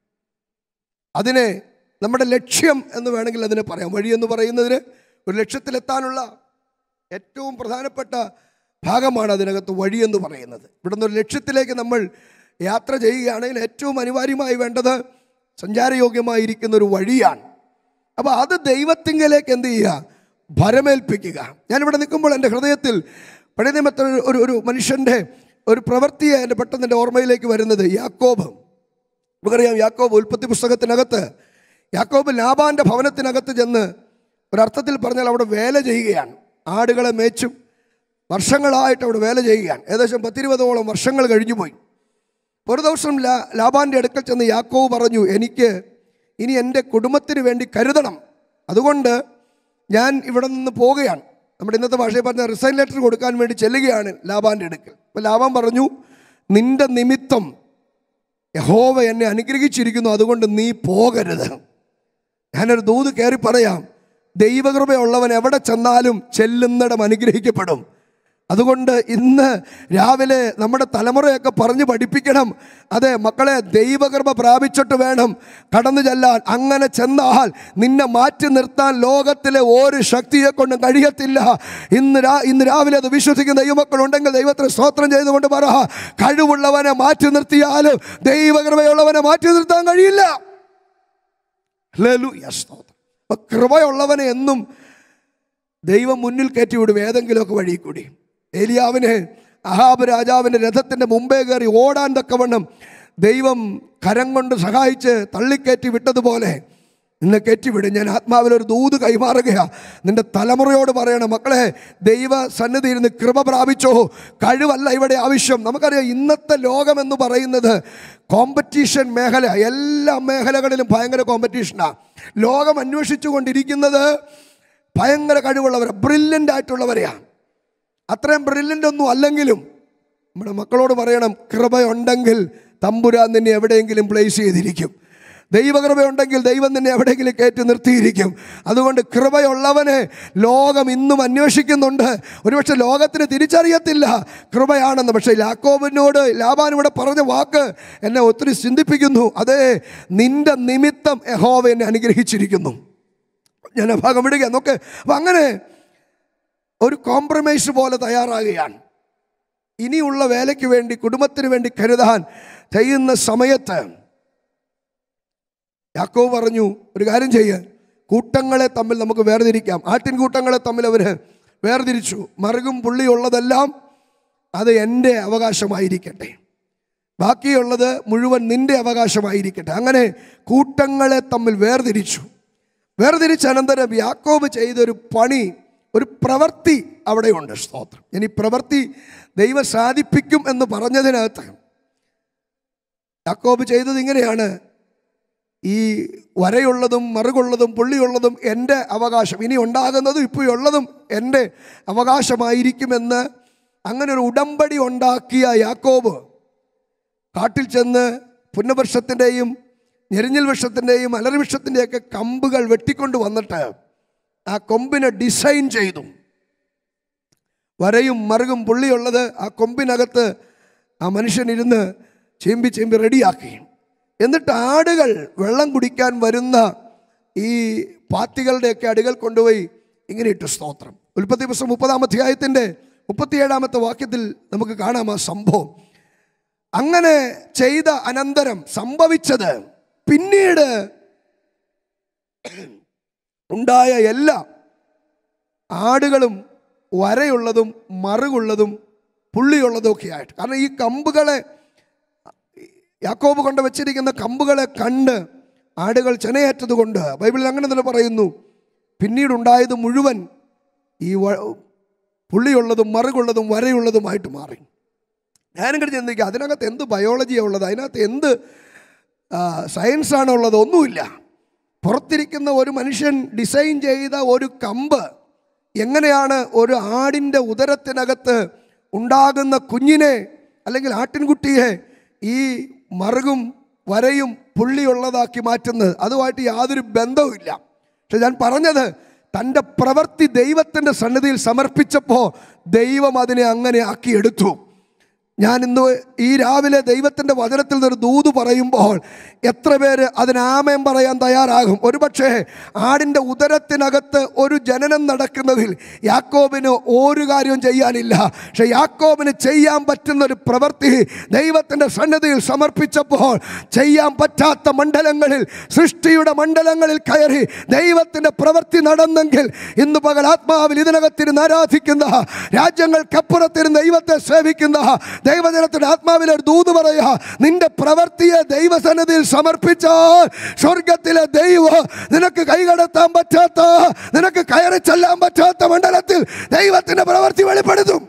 അതിനെ നമ്മുടെ ലക്ഷ്യം എന്ന് വേണമെങ്കിൽ അതിനെ പറയാം വഴി എന്ന് പറയുന്നതിന് ഒരു ലക്ഷ്യത്തിലെത്താനുള്ള ഏറ്റവും പ്രധാനപ്പെട്ട ഭാഗമാണ് അതിനകത്ത് വഴി എന്ന് പറയുന്നത് ഇവിടുന്ന് ഒരു ലക്ഷ്യത്തിലേക്ക് നമ്മൾ യാത്ര ചെയ്യുകയാണെങ്കിൽ ഏറ്റവും അനിവാര്യമായി വേണ്ടത് സഞ്ചാരയോഗ്യമായിരിക്കുന്ന ഒരു വഴിയാണ് അപ്പോൾ അത് ദൈവത്തിങ്കലേക്ക് എന്ത് ചെയ്യുക ഭരമേൽപ്പിക്കുക ഞാനിവിടെ നിൽക്കുമ്പോൾ എൻ്റെ ഹൃദയത്തിൽ പഴയ നിയമത്തിൽ ഒരു- ഒരു ഒരു മനുഷ്യൻ്റെ ഒരു പ്രവൃത്തിയെ എൻ്റെ പെട്ടെന്ന് എൻ്റെ ഓർമ്മയിലേക്ക് വരുന്നത് യാക്കോബ് നമുക്കറിയാം യാക്കോബ് ഉൽപ്പത്തി പുസ്തകത്തിനകത്ത് യാക്കോബ് ലാബാന്റെ ഭവനത്തിനകത്ത് ചെന്ന് ഒരർത്ഥത്തിൽ പറഞ്ഞാൽ അവിടെ വേല ചെയ്യുകയാണ് ആടുകളെ മേച്ചും വർഷങ്ങളായിട്ട് അവിടെ വേല ചെയ്യുകയാണ് ഏകദേശം പത്തിരുപതോളം വർഷങ്ങൾ കഴിഞ്ഞു പോയി ഒരു ദിവസം ലാ ലാബാന്റെ അടുക്കൽ ചെന്ന് യാക്കോവ് പറഞ്ഞു എനിക്ക് ഇനി എൻ്റെ കുടുംബത്തിന് വേണ്ടി കരുതണം അതുകൊണ്ട് ഞാൻ ഇവിടെ നിന്ന് പോവുകയാണ് നമ്മുടെ ഇന്നത്തെ ഭാഷയിൽ പറഞ്ഞ റിസൈൻ ലെറ്റർ കൊടുക്കാൻ വേണ്ടി ചെല്ലുകയാണ് ലാബാന്റെ അടുക്കൽ അപ്പോൾ ലാബാൻ പറഞ്ഞു നിന്റെ നിമിത്തം യഹോവ എന്നെ അനുഗ്രഹിച്ചിരിക്കുന്നു അതുകൊണ്ട് നീ പോകരുത് ഞാനൊരു ദൂത് കയറി പറയാം ദൈവകൃപയുള്ളവൻ എവിടെ ചെന്നാലും ചെല്ലുന്നിടം അനുഗ്രഹിക്കപ്പെടും അതുകൊണ്ട് ഇന്ന് രാവിലെ നമ്മുടെ തലമുറയൊക്കെ പറഞ്ഞ് പഠിപ്പിക്കണം അതെ മക്കളെ ദൈവകൃപ പ്രാപിച്ചിട്ട് വേണം കടന്നു ചെല്ലാൻ അങ്ങനെ ചെന്നാൽ നിന്നെ മാറ്റി നിർത്താൻ ലോകത്തിലെ ഒരു ശക്തിയെ കൊണ്ടും കഴിയത്തില്ല ഇന്ന് രാ ഇന്ന് രാവിലെ അത് വിശ്വസിക്കുന്ന ദൈവമക്കളുണ്ടെങ്കിൽ ദൈവത്തിന് സ്തോത്രം ചെയ്തുകൊണ്ട് പറ കഴിവുള്ളവനെ മാറ്റി നിർത്തിയാലും ദൈവകൃപയുള്ളവനെ മാറ്റി നിർത്താൻ കഴിയില്ല ഹല്ലേലൂയ, സ്തോത്രം. അപ്പൊ കൃപയുള്ളവനെ എന്നും ദൈവം മുന്നിൽ കയറ്റി വിടും ഏതെങ്കിലുമൊക്കെ വഴി കൂടി ഏലിയാവിന് അഹാബ് രാജാവിൻ്റെ രഥത്തിൻ്റെ മുമ്പേ കയറി ഓടാൻ തക്കവണ്ണം ദൈവം കരം കൊണ്ട് സഹായിച്ച് തള്ളിക്കയറ്റി വിട്ടതുപോലെ ഇന്ന് കെറ്റിവിടും ഞാൻ ആത്മാവിൽ ഒരു ദൂത് കൈമാറുകയാ നിന്റെ തലമുറയോട് പറയണം മക്കളെ ദൈവ സന്നിധിയിൽ നിന്ന് കൃപ പ്രാപിച്ചോ കഴിവല്ല ഇവിടെ ആവശ്യം നമുക്കറിയാം ഇന്നത്തെ ലോകം എന്ന് പറയുന്നത് കോമ്പറ്റീഷൻ മേഖല എല്ലാ മേഖലകളിലും ഭയങ്കര കോമ്പറ്റീഷനാണ് ലോകം അന്വേഷിച്ചു കൊണ്ടിരിക്കുന്നത് ഭയങ്കര കഴിവുള്ളവരാണ് ബ്രില്യൻ്റ് ആയിട്ടുള്ളവരെയാണ് അത്രയും ബ്രില്യൻ്റ് ഒന്നും അല്ലെങ്കിലും നമ്മുടെ മക്കളോട് പറയണം കൃപയുണ്ടെങ്കിൽ തമ്പുരാൻ നിന്നെ എവിടെയെങ്കിലും പ്ലേസ് ചെയ്തിരിക്കും ദൈവകൃപയുണ്ടെങ്കിൽ ദൈവം നിന്നെ എവിടെയെങ്കിലും കയറ്റി നിർത്തിയിരിക്കും അതുകൊണ്ട് കൃപയുള്ളവനെ ലോകം ഇന്നും അന്വേഷിക്കുന്നുണ്ട് ഒരുപക്ഷെ ലോകത്തിന് തിരിച്ചറിയത്തില്ല കൃപയാണെന്ന് പക്ഷേ ലാക്കോബിനോട് ലാബാൻ ഇവിടെ പറഞ്ഞ വാക്ക് എന്നെ ഒത്തിരി ചിന്തിപ്പിക്കുന്നു അതേ നിന്റെ നിമിത്തം യഹോവ എന്നെ അനുഗ്രഹിച്ചിരിക്കുന്നു ഞാൻ ആ ഭാഗം വിടുക നോക്ക് അപ്പം അങ്ങനെ ഒരു കോംപ്രമൈസ് പോലെ തയ്യാറാകുകയാണ് ഇനിയുള്ള വേലയ്ക്ക് വേണ്ടി കുടുംബത്തിന് വേണ്ടി കരുതാൻ ചെയ്യുന്ന സമയത്ത് യാക്കോവ് പറഞ്ഞു ഒരു കാര്യം ചെയ്യ കൂട്ടങ്ങളെ തമ്മിൽ നമുക്ക് വേർതിരിക്കാം ആട്ടിൻ കൂട്ടങ്ങളെ തമ്മിൽ അവർ വേർതിരിച്ചു മറുകും പുള്ളിയുള്ളതെല്ലാം അത് എൻ്റെ അവകാശമായിരിക്കട്ടെ ബാക്കിയുള്ളത് മുഴുവൻ നിന്റെ അവകാശമായിരിക്കട്ടെ അങ്ങനെ കൂട്ടങ്ങളെ തമ്മിൽ വേർതിരിച്ചു വേർതിരിച്ച അനന്തരം യാക്കോബ് ചെയ്തൊരു പണി ഒരു പ്രവൃത്തി അവിടെയുണ്ട് സ്തോത്രം ഇനി പ്രവൃത്തി ദൈവം സാധിപ്പിക്കും എന്ന് പറഞ്ഞതിനകത്ത് യാക്കോബ് ചെയ്തത് ഇങ്ങനെയാണ് ഈ വരയുള്ളതും മറുകുള്ളതും പുള്ളിയുള്ളതും എൻ്റെ അവകാശം ഇനി ഉണ്ടാകുന്നതും ഇപ്പോഴുള്ളതും എൻ്റെ അവകാശമായിരിക്കുമെന്ന് അങ്ങനെ ഒരു ഉടമ്പടി ഉണ്ടാക്കിയ യാക്കോബ് കാട്ടിൽ ചെന്ന് പുന്നവൃക്ഷത്തിൻ്റെയും ഞെരിഞ്ഞൽ വൃക്ഷത്തിൻ്റെയും അലറി വൃക്ഷത്തിൻ്റെയൊക്കെ കമ്പുകൾ വെട്ടിക്കൊണ്ട് വന്നിട്ട് ആ കൊമ്പിനെ ഡിസൈൻ ചെയ്തു വരയും മറുകും പുള്ളിയുള്ളത് ആ കൊമ്പിനകത്ത് ആ മനുഷ്യനിരുന്ന് ചേമ്പി ചേമ്പി റെഡിയാക്കി എന്നിട്ട് ആടുകൾ വെള്ളം കുടിക്കാൻ വരുന്ന ഈ പാത്തികളുടെയൊക്കെ അടുകൾ കൊണ്ടുപോയി ഇങ്ങനെ ഇട്ടു സ്തോത്രം ഉൽപ്പത്തി പുസ്തകം മുപ്പതാം അധ്യായത്തിൻ്റെ മുപ്പത്തിയേഴാമത്തെ വാക്യത്തിൽ നമുക്ക് കാണാം ആ സംഭവം അങ്ങനെ ചെയ്ത അനന്തരം സംഭവിച്ചത് പിന്നീട് ഉണ്ടായ എല്ലാ ആടുകളും വരയുള്ളതും മറുകുള്ളതും പുള്ളിയുള്ളതും ഒക്കെ ആയിട്ട് കാരണം ഈ കമ്പുകളെ യാക്കോബ് കൊണ്ട് വെച്ചിരിക്കുന്ന കമ്പുകളെ കണ്ട് ആടുകൾ ചെനയേറ്റത് കൊണ്ട് ബൈബിളിൽ അങ്ങനെ തന്നെ പറയുന്നു പിന്നീടുണ്ടായത് മുഴുവൻ ഈ വ- പുള്ളിയുള്ളതും മറുകുള്ളതും വരയുള്ളതുമായിട്ട് മാറി ഞാനും കൂടി ചിന്തിക്കുക അതിനകത്ത് എന്ത് ബയോളജിയാണ് ഉള്ളത് അതിനകത്ത് എന്ത് സയൻസാണ് ഉള്ളത് ഒന്നുമില്ല പുറത്തിരിക്കുന്ന ഒരു മനുഷ്യൻ ഡിസൈൻ ചെയ്ത ഒരു കമ്പ് എങ്ങനെയാണ് ഒരു ആടിൻ്റെ ഉദരത്തിനകത്ത് ഉണ്ടാകുന്ന കുഞ്ഞിനെ അല്ലെങ്കിൽ ആട്ടിൻകുട്ടിയെ ഈ മറുകും വരയും പുള്ളിയുള്ളതാക്കി മാറ്റുന്നത് അതുമായിട്ട് യാതൊരു ബന്ധവുമില്ല പക്ഷെ ഞാൻ പറഞ്ഞത് തൻ്റെ പ്രവൃത്തി ദൈവത്തിൻ്റെ സന്നിധിയിൽ സമർപ്പിച്ചപ്പോൾ ദൈവം അതിനെ അങ്ങനെ ആക്കിയെടുത്തു ഞാൻ ഇന്ന് ഈ രാവിലെ ദൈവത്തിൻ്റെ വചനത്തിൽ നിന്നൊരു ദൂത് പറയുമ്പോൾ എത്ര പേര് അതിനാമയം പറയാൻ തയ്യാറാകും ഒരുപക്ഷെ ആടിൻ്റെ ഉദരത്തിനകത്ത് ഒരു ജനനം നടക്കുന്നതിൽ യാക്കോബിന് ഒരു കാര്യവും ചെയ്യാനില്ല പക്ഷെ യാക്കോബിന് ചെയ്യാൻ പറ്റുന്ന ഒരു പ്രവൃത്തി ദൈവത്തിൻ്റെ സന്നദ്ധിയിൽ സമർപ്പിച്ചപ്പോൾ ചെയ്യാൻ പറ്റാത്ത മണ്ഡലങ്ങളിൽ സൃഷ്ടിയുടെ മണ്ഡലങ്ങളിൽ കയറി ദൈവത്തിൻ്റെ പ്രവൃത്തി നടന്നെങ്കിൽ ഇന്ന് പകൽ ആത്മാവിൽ ഇതിനകത്തിരുന്ന് ആരാധിക്കുന്ന രാജ്യങ്ങൾക്കപ്പുറത്തിരുന്ന് ദൈവത്തെ സേവിക്കുന്ന ദൈവജനത്തിന്റെ ആത്മാവിൽ ഒരു ദൂത് പറയുക നിന്റെ പ്രവൃത്തിയെ ദൈവസന്നിധിയിൽ സമർപ്പിച്ചാൽ സ്വർഗത്തിലെ ദൈവം നിനക്ക് കൈകടത്താൻ പറ്റാത്ത നിനക്ക് കയറി ചെല്ലാൻ പറ്റാത്ത മണ്ഡലത്തിൽ ദൈവത്തിന്റെ പ്രവൃത്തി വെളിപ്പെടുത്തും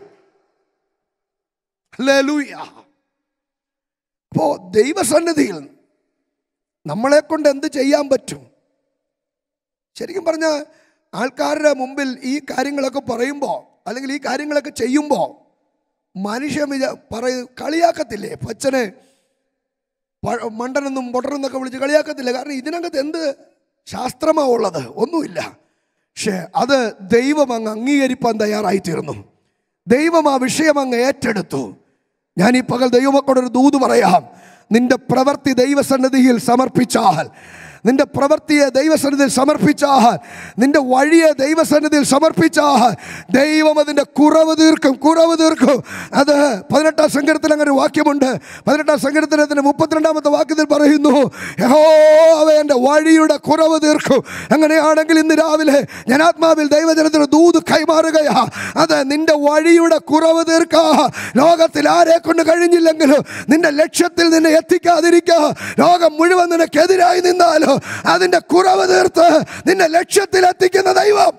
ഹല്ലേലൂയ. അപ്പോ ദൈവസന്നിധിയിൽ നമ്മളെ കൊണ്ട് എന്ത് ചെയ്യാൻ പറ്റും ശരിക്കും പറഞ്ഞ ആൾക്കാരുടെ മുമ്പിൽ ഈ കാര്യങ്ങളൊക്കെ പറയുമ്പോൾ അല്ലെങ്കിൽ ഈ കാര്യങ്ങളൊക്കെ ചെയ്യുമ്പോൾ മനുഷ്യൻ വിചാ പറയ കളിയാക്കത്തില്ലേ പച്ചനെ പ- മണ്ടനെന്നും പൊട്ടനെന്നൊക്കെ വിളിച്ച് കളിയാക്കത്തില്ല കാരണം ഇതിനകത്ത് എന്ത് ശാസ്ത്രമാ ഉള്ളത് ഒന്നുമില്ല പക്ഷേ അത് ദൈവം അങ്ങ് അംഗീകരിപ്പാൻ തയ്യാറായി തീർന്നു ദൈവം ആ വിഷയം അങ്ങ് ഏറ്റെടുത്തു ഞാൻ ഈ പകൽ ദൈവമക്കളോടൊരു ദൂത് പറയാം നിന്റെ പ്രവൃത്തി ദൈവസന്നിധിയിൽ സമർപ്പിച്ചാൽ നിന്റെ പ്രവൃത്തിയെ ദൈവസന്നിധിയിൽ സമർപ്പിച്ചാൽ നിന്റെ വഴിയെ ദൈവസന്നിധിയിൽ സമർപ്പിച്ചാൽ ദൈവം അതിൻ്റെ കുറവ് തീർക്കും കുറവ് തീർക്കും അത് പതിനെട്ടാം സങ്കീർത്തനം അങ്ങനെ ഒരു വാക്യമുണ്ട് പതിനെട്ടാം സങ്കീർത്തനത്തിന് മുപ്പത്തിരണ്ടാമത്തെ വാക്യത്തിൽ പറയുന്നു യഹോ അവ എൻ്റെ വഴിയുടെ കുറവ് തീർക്കും അങ്ങനെയാണെങ്കിൽ ഇന്ന് രാവിലെ ഞാൻ ആത്മാവിൽ ദൈവജനത്തിന് ദൂത് കൈമാറുകയാ അത് നിന്റെ വഴിയുടെ കുറവ് തീർക്കാ ലോകത്തിൽ ആരെ കൊണ്ട് കഴിഞ്ഞില്ലെങ്കിലും നിന്റെ ലക്ഷ്യത്തിൽ നിന്നെ എത്തിക്കാതിരിക്കുക ലോകം മുഴുവൻ നിനക്കെതിരായി നിന്നാലും അതിന്റെ കുറവ് തീർത്ത് നിന്നെ ലക്ഷ്യത്തിലെത്തിക്കുന്ന ദൈവം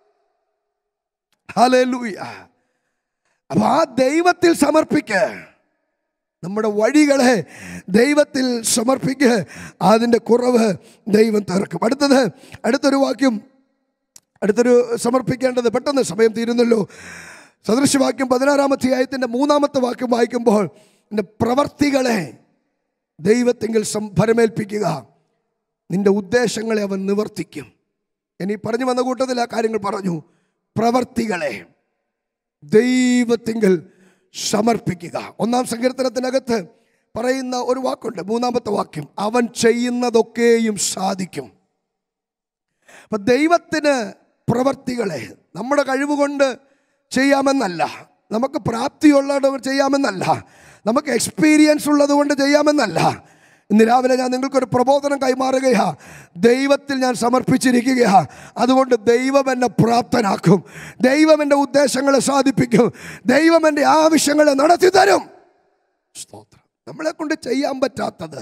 ഹല്ലേലൂയ അപ്പൊ ആ ദൈവത്തിൽ സമർപ്പിക്ക് നമ്മുടെ വഴികളെ ദൈവത്തിൽ സമർപ്പിക്ക് അതിൻ്റെ കുറവ് ദൈവം തീർക്കും അടുത്തത് അടുത്തൊരു വാക്യം അടുത്തൊരു സമർപ്പിക്കേണ്ടത് പെട്ടെന്ന് സമയം തീരുന്നല്ലോ സദൃശവാക്യം പതിനാറാമത്തെ അധ്യായത്തിൻ്റെ മൂന്നാമത്തെ വാക്യം വായിക്കുമ്പോൾ നിന്റെ പ്രവർത്തികളെ ദൈവത്തെങ്കിൽ ഭരമേൽപ്പിക്കുക നിന്റെ ഉദ്ദേശങ്ങളെ അവൻ നിവർത്തിക്കും ഇനി പറഞ്ഞു വന്ന കൂട്ടത്തിൽ ആ കാര്യങ്ങൾ പറഞ്ഞു പ്രവർത്തികളെ ദൈവത്തിങ്കൽ സമർപ്പിക്കുക ഒന്നാം സങ്കീർത്തനത്തിനകത്ത് പറയുന്ന ഒരു വാക്കുണ്ട് മൂന്നാമത്തെ വാക്യം അവൻ ചെയ്യുന്നതൊക്കെയും സാധിക്കും അപ്പൊ ദൈവത്തിന് പ്രവർത്തികളെ നമ്മുടെ കഴിവുകൊണ്ട് ചെയ്യാമെന്നല്ല നമുക്ക് പ്രാപ്തിയുള്ളത് ചെയ്യാമെന്നല്ല നമുക്ക് എക്സ്പീരിയൻസ് ഉള്ളത് കൊണ്ട് ചെയ്യാമെന്നല്ല ഇന്ന് രാവിലെ ഞാൻ നിങ്ങൾക്കൊരു പ്രബോധനം കൈമാറുകയാ ദൈവത്തിൽ ഞാൻ സമർപ്പിച്ചിരിക്കുകയാ അതുകൊണ്ട് ദൈവം എന്നെ പ്രാപ്തനാക്കും ദൈവം എൻ്റെ ഉദ്ദേശങ്ങളെ സാധിപ്പിക്കും ദൈവം എൻ്റെ ആവശ്യങ്ങളെ നടത്തി തരും സ്തോത്രം നമ്മളെ കൊണ്ട് ചെയ്യാൻ പറ്റാത്തത്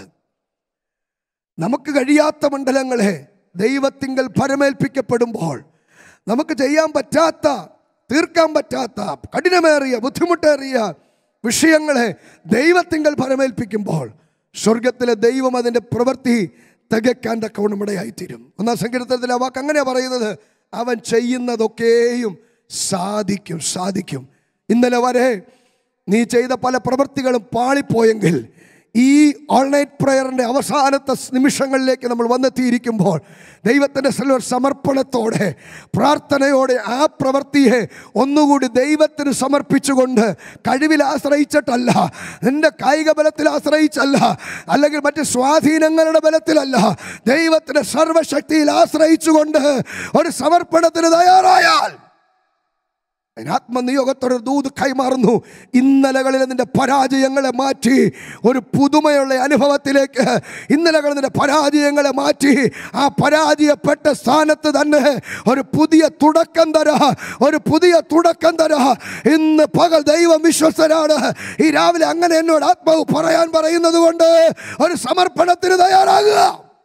നമുക്ക് കഴിയാത്ത മണ്ഡലങ്ങളെ ദൈവത്തിങ്കൽ പരമേൽപ്പിക്കപ്പെടുമ്പോൾ നമുക്ക് ചെയ്യാൻ പറ്റാത്ത തീർക്കാൻ പറ്റാത്ത കഠിനമേറിയ ബുദ്ധിമുട്ടേറിയ വിഷയങ്ങളെ ദൈവത്തിങ്കൽ പരമേൽപ്പിക്കുമ്പോൾ സ്വർഗത്തിലെ ദൈവം അതിൻ്റെ പ്രവൃത്തി തികയ്ക്കാൻ തക്കവണ്ണം ഇടയായിത്തീരും ഒന്നാം സങ്കീർത്തനത്തിൽ ആ വാക്ക് അങ്ങനെ പറയുന്നത് അവൻ ചെയ്യുന്നതൊക്കെയും സാധിക്കും സാധിക്കും ഇന്നലെ വരെ നീ ചെയ്ത പല പ്രവൃത്തികളും പാളിപ്പോയെങ്കിൽ ഈ ഓൺലൈൻ പ്രയറിൻ്റെ അവസാനത്തെ നിമിഷങ്ങളിലേക്ക് നമ്മൾ വന്നെത്തിയിരിക്കുമ്പോൾ ദൈവത്തിൻ്റെ സെൽവർ സമർപ്പണത്തോടെ പ്രാർത്ഥനയോടെ ആ പ്രവൃത്തിയെ ഒന്നുകൂടി ദൈവത്തിന് സമർപ്പിച്ചുകൊണ്ട് കഴിവിൽ ആശ്രയിച്ചിട്ടല്ല നിന്റെ കായിക ബലത്തിൽ ആശ്രയിച്ചല്ല അല്ലെങ്കിൽ മറ്റ് സ്വാധീനങ്ങളുടെ ബലത്തിലല്ല ദൈവത്തിൻ്റെ സർവശക്തിയിൽ ആശ്രയിച്ചുകൊണ്ട് ഒരു സമർപ്പണത്തിന് തയ്യാറായാൽ ആത്മനിയോഗത്തോടെ ദൂത് കൈമാറുന്നു ഇന്നലകളിൽ നിന്റെ പരാജയങ്ങളെ മാറ്റി ഒരു പുതുമയുള്ള അനുഭവത്തിലേക്ക് ഇന്നലകളിൽ നിന്റെ പരാജയങ്ങളെ മാറ്റി ആ പരാജയപ്പെട്ട സ്ഥാനത്ത് തന്നെ ഒരു പുതിയ തുടക്കം തരാ ഒരു പുതിയ തുടക്കം തരാ ഇന്ന് പകൽ ദൈവം വിശ്വസ്തരാണ് ഈ രാവിലെ അങ്ങനെ എന്നോട് ആത്മാവ് പറയാൻ പറയുന്നത് കൊണ്ട് ഒരു സമർപ്പണത്തിന് തയ്യാറാകുക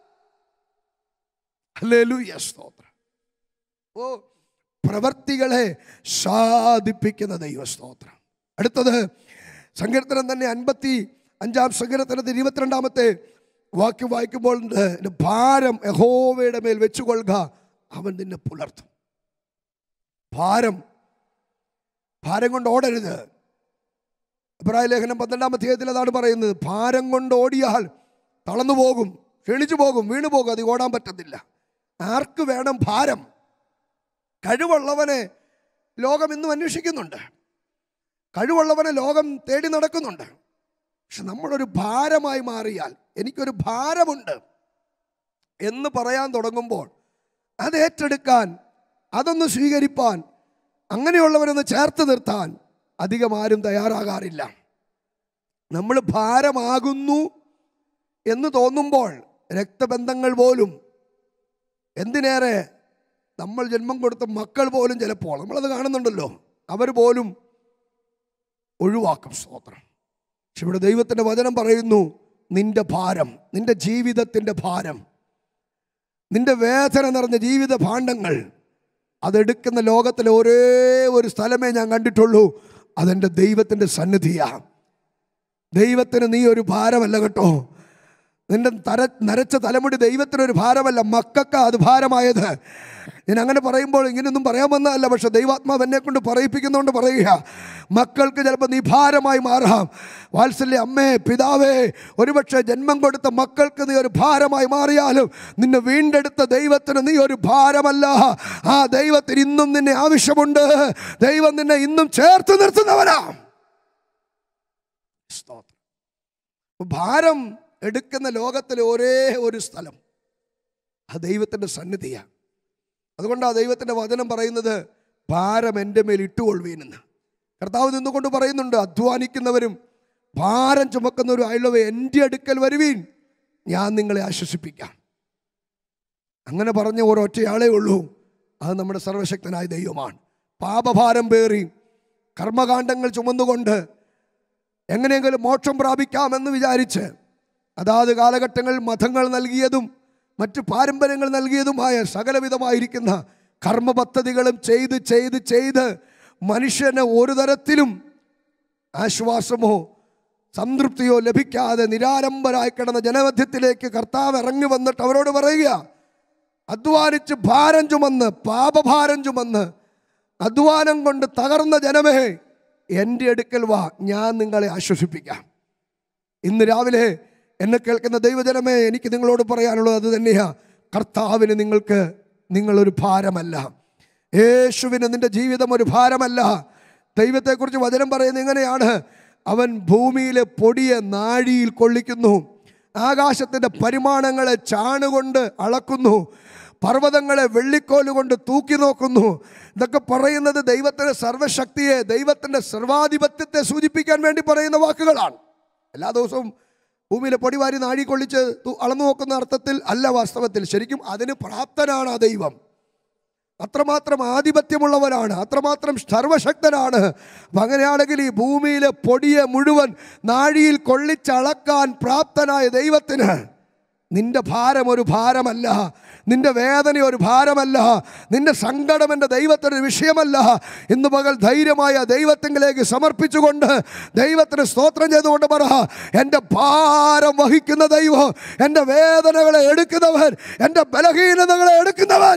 ഹല്ലേലൂയ സ്തോത്രം ഓ പ്രവർത്തികളെ സാധിപ്പിക്കുന്ന ദൈവസ്തോത്രം അടുത്തത് സങ്കീർത്തനം തന്നെ അൻപത്തി അഞ്ചാം സങ്കീർത്തനത്തിൽ ഇരുപത്തിരണ്ടാമത്തെ വാക്യം വായിക്കുമ്പോൾ ഉണ്ട്, "നിന്റെ ഭാരം യഹോവയുടെ മേൽ വെച്ചുകൊള്ളുക അവൻ നിന്നെ പുലർത്തും ഭാരം ഭാരം കൊണ്ട് ഓടരുത് അഭിപ്രായ ലേഖനം പന്ത്രണ്ടാം അധ്യായത്തിൽ അതാണ് പറയുന്നത് ഭാരം കൊണ്ട് ഓടിയാൽ തളർന്നു പോകും ക്ഷണിച്ചു പോകും വീണു പോകും അത് ഓടാൻ പറ്റത്തില്ല ആർക്ക് വേണം ഭാരം കഴിവുള്ളവനെ ലോകം ഇന്നും അന്വേഷിക്കുന്നുണ്ട് കഴിവുള്ളവനെ ലോകം തേടി നടക്കുന്നുണ്ട് പക്ഷെ നമ്മളൊരു ഭാരമായി മാറിയാൽ എനിക്കൊരു ഭാരമുണ്ട് എന്ന് പറയാൻ തുടങ്ങുമ്പോൾ അത് ഏറ്റെടുക്കാൻ അതൊന്ന് സ്വീകരിപ്പാൻ അങ്ങനെയുള്ളവരൊന്ന് ചേർത്ത് നിർത്താൻ അധികം ആരും തയ്യാറാകാറില്ല നമ്മൾ ഭാരമാകുന്നു എന്ന് തോന്നുമ്പോൾ രക്തബന്ധങ്ങൾ പോലും എന്തിനേറെ നമ്മൾ ജന്മം കൊടുത്ത മക്കൾ പോലും ചിലപ്പോൾ നമ്മളത് കാണുന്നുണ്ടല്ലോ അവർ പോലും ഒഴിവാക്കും സ്തോത്രം പക്ഷെ ഇവിടെ ദൈവത്തിൻ്റെ വചനം പറയുന്നു നിന്റെ ഭാരം നിന്റെ ജീവിതത്തിൻ്റെ ഭാരം നിന്റെ വേദന നിറഞ്ഞ ജീവിത ഭാണ്ഡങ്ങൾ അതെടുക്കുന്ന ലോകത്തിലെ ഒരേ ഒരു സ്ഥലമേ ഞാൻ കണ്ടിട്ടുള്ളൂ അതെൻ്റെ ദൈവത്തിൻ്റെ സന്നിധിയാണ് ദൈവത്തിന് നീ ഒരു ഭാരമല്ല കേട്ടോ നിന്റെ തര നരച്ച തലമുടി ദൈവത്തിനൊരു ഭാരമല്ല മക്കൾക്ക് അത് ഭാരമായത് ഞാൻ അങ്ങനെ പറയുമ്പോൾ ഇങ്ങനെയൊന്നും പറയാൻ വന്നതല്ല പക്ഷെ ദൈവാത്മാവ് എന്നെ കൊണ്ട് പറയിപ്പിക്കുന്നതുകൊണ്ട് പറയുക മക്കൾക്ക് ചിലപ്പോൾ നീ ഭാരമായി മാറാം വാത്സല്യ അമ്മേ പിതാവേ ഒരുപക്ഷെ ജന്മം കൊടുത്ത മക്കൾക്ക് നീ ഒരു ഭാരമായി മാറിയാലും നിന്നെ വീണ്ടെടുത്ത ദൈവത്തിന് നീ ഒരു ഭാരമല്ല ആ ദൈവത്തിന് ഇന്നും നിന്നെ ആവശ്യമുണ്ട് ദൈവം നിന്നെ ഇന്നും ചേർത്ത് നിർത്തുന്നവനാ സ്തോത്രം അപ്പൊ ഭാരം എടുക്കുന്ന ലോകത്തിലെ ഒരേ ഒരു സ്ഥലം ആ ദൈവത്തിൻ്റെ സന്നിധിയാണ് അതുകൊണ്ടാണ് ദൈവത്തിൻ്റെ വചനം പറയുന്നത് ഭാരം എൻ്റെ മേൽ ഇട്ടുകൊള്ളുവീനെന്ന് കർത്താവ് നിന്നുകൊണ്ട് പറയുന്നുണ്ട് അധ്വാനിക്കുന്നവരും ഭാരം ചുമക്കുന്നവരും ആയുള്ളവ എൻ്റെ അടുക്കൽ വരുവീൻ ഞാൻ നിങ്ങളെ ആശ്വസിപ്പിക്കാം അങ്ങനെ പറഞ്ഞ ഒരൊറ്റയാളേ ഉള്ളൂ അത് നമ്മുടെ സർവശക്തനായ ദൈവമാണ് പാപഭാരം പേറി കർമ്മകാണ്ഡങ്ങൾ ചുമന്നുകൊണ്ട് എങ്ങനെയെങ്കിലും മോക്ഷം പ്രാപിക്കാമെന്ന് വിചാരിച്ച് അതാത് കാലഘട്ടങ്ങളിൽ മതങ്ങൾ നൽകിയതും മറ്റ് പാരമ്പര്യങ്ങൾ നൽകിയതുമായ സകലവിധമായിരിക്കുന്ന കർമ്മ പദ്ധതികളും ചെയ്ത് ചെയ്ത് ചെയ്ത് മനുഷ്യന് ഒരു തരത്തിലും ആശ്വാസമോ സംതൃപ്തിയോ ലഭിക്കാതെ നിരാലംബരായി കിടന്ന ജനമധ്യത്തിലേക്ക് കർത്താവ് ഇറങ്ങി വന്നിട്ട് അവരോട് പറയുക അധ്വാനിച്ച് ഭാരം ചുമന്ന് പാപഭാരം ചുമന്ന് അധ്വാനം കൊണ്ട് തകർന്ന ജനമേ എൻ്റെ അടുക്കൽ വാ ഞാൻ നിങ്ങളെ ആശ്വസിപ്പിക്കാം ഇന്ന് രാവിലെ എന്നെ കേൾക്കുന്ന ദൈവജനമേ എനിക്ക് നിങ്ങളോട് പറയാനുള്ളത് അത് തന്നെയാ കർത്താവിന് നിങ്ങൾക്ക് നിങ്ങളൊരു ഭാരമല്ല യേശുവിന് നിന്റെ ജീവിതം ഒരു ഭാരമല്ല ദൈവത്തെക്കുറിച്ച് വചനം പറയുന്നത് എങ്ങനെയാണ് അവൻ ഭൂമിയിലെ പൊടിയെ നാഴിയിൽ കൊള്ളിക്കുന്നു ആകാശത്തിൻ്റെ പരിമാണങ്ങളെ ചാണുകൊണ്ട് അളക്കുന്നു പർവ്വതങ്ങളെ വെള്ളിക്കോല് കൊണ്ട് തൂക്കി നോക്കുന്നു ഇതൊക്കെ പറയുന്നത് ദൈവത്തിൻ്റെ സർവശക്തിയെ ദൈവത്തിൻ്റെ സർവാധിപത്യത്തെ സൂചിപ്പിക്കാൻ വേണ്ടി പറയുന്ന വാക്കുകളാണ് എല്ലാ ദിവസവും ഭൂമിയിലെ പൊടിവാരി നാഴി കൊള്ളിച്ച് തു- അളന്നു നോക്കുന്ന അർത്ഥത്തിൽ അല്ല വാസ്തവത്തിൽ ശരിക്കും അതിന് പ്രാപ്തനാണ് ആ ദൈവം അത്രമാത്രം ആധിപത്യമുള്ളവനാണ് അത്രമാത്രം സർവശക്തനാണ് അപ്പം അങ്ങനെയാണെങ്കിൽ ഈ ഭൂമിയിലെ പൊടിയെ മുഴുവൻ നാഴിയിൽ കൊള്ളിച്ചളക്കാൻ പ്രാപ്തനായ ദൈവത്തിന് നിന്റെ ഭാരം ഒരു ഭാരമല്ല നിന്റെ വേദന ഒരു ഭാരമല്ല നിന്റെ സങ്കടം എൻ്റെ ദൈവത്തിനൊരു വിഷയമല്ല ഇന്ന് പകൽ ധൈര്യമായ ദൈവത്തിങ്കിലേക്ക് സമർപ്പിച്ചുകൊണ്ട് ദൈവത്തിന് സ്തോത്രം ചെയ്തുകൊണ്ട് പറ എൻ്റെ ഭാരം വഹിക്കുന്ന ദൈവം എൻ്റെ വേദനകളെ എടുക്കുന്നവൻ എൻ്റെ ബലഹീനതകളെ എടുക്കുന്നവൻ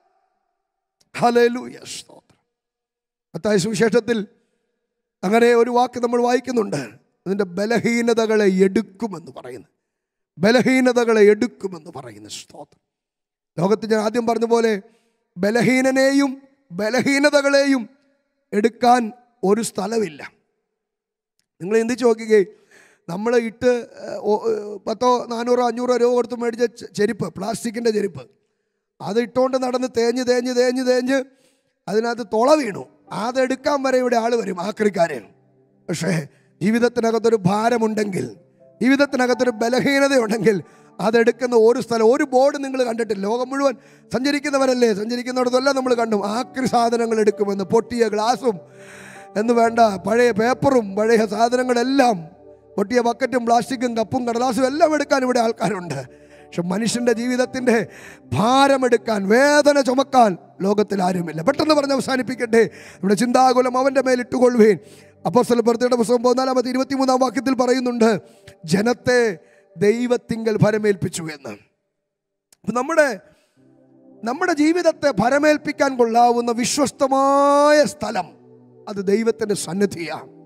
ഹല്ലേലൂയ സ്തോത്രം മത്തായ സുവിശേഷത്തിൽ അങ്ങനെ ഒരു വാക്ക് നമ്മൾ വായിക്കുന്നുണ്ട് അതിൻ്റെ ബലഹീനതകളെ എടുക്കുമെന്ന് പറയുന്നു ബലഹീനതകളെ എടുക്കുമെന്ന് പറയുന്ന സ്തോത്രം ലോകത്ത് ഞാൻ ആദ്യം പറഞ്ഞ പോലെ ബലഹീനനെയും ബലഹീനതകളെയും എടുക്കാൻ ഒരു സ്ഥലമില്ല നിങ്ങൾ ചിന്തിച്ച് നോക്കുകയെ നമ്മൾ ഇട്ട് ഏഹ്, ഓ- ഏഹ്, പത്തോ നാനൂറോ അഞ്ഞൂറോ രൂപ കൊടുത്ത് മേടിച്ച ചെ- ചെരുപ്പ് പ്ലാസ്റ്റിക്കിൻ്റെ ചെരുപ്പ് അത് ഇട്ടുകൊണ്ട് നടന്ന് തേഞ്ഞ് തേഞ്ഞ് തേഞ്ഞ് തേഞ്ഞ് അതിനകത്ത് തുള വീണു അതെടുക്കാൻ വരെ ഇവിടെ ആൾ വരും ആക്രിക്കാരെ പക്ഷേ ജീവിതത്തിനകത്തൊരു ഭാരമുണ്ടെങ്കിൽ ജീവിതത്തിനകത്തൊരു ബലഹീനതയുണ്ടെങ്കിൽ അതെടുക്കുന്ന ഒരു സ്ഥലം ഒരു ബോർഡ് നിങ്ങൾ കണ്ടിട്ടില്ല ലോകം മുഴുവൻ സഞ്ചരിക്കുന്നവരല്ലേ സഞ്ചരിക്കുന്നിടത്തെല്ലാം നമ്മൾ കണ്ടു ആക്രി സാധനങ്ങൾ എടുക്കുമെന്ന് പൊട്ടിയ ഗ്ലാസും എന്ന് വേണ്ട പഴയ പേപ്പറും പഴയ സാധനങ്ങളെല്ലാം പൊട്ടിയ ബക്കറ്റും പ്ലാസ്റ്റിക്കും കപ്പും കടലാസും എല്ലാം എടുക്കാൻ ഇവിടെ ആൾക്കാരുണ്ട് പക്ഷെ മനുഷ്യൻ്റെ ജീവിതത്തിൻ്റെ ഭാരമെടുക്കാൻ വേദന ചുമക്കാൻ ലോകത്തിൽ ആരുമില്ല പെട്ടെന്ന് പറഞ്ഞ് അവസാനിപ്പിക്കട്ടെ ഇവിടെ ചിന്താകുലം അവൻ്റെ മേൽ ഇട്ടുകൊള്ളുവേൻ അപ്പോൾ സ്ഥലപ്പെടുത്തിയുടെ പുസ്തകം പതിനാലാമത്തെ ഇരുപത്തിമൂന്നാം വാക്യത്തിൽ പറയുന്നുണ്ട് ജനത്തെ ദൈവത്തിങ്കൽ ഭരമേൽപ്പിച്ചു എന്ന് അപ്പൊ നമ്മുടെ നമ്മുടെ ജീവിതത്തെ ഭരമേൽപ്പിക്കാൻ കൊള്ളാവുന്ന വിശ്വസ്തമായ സ്ഥലം അത് ദൈവത്തിൻ്റെ സന്നിധിയാണ്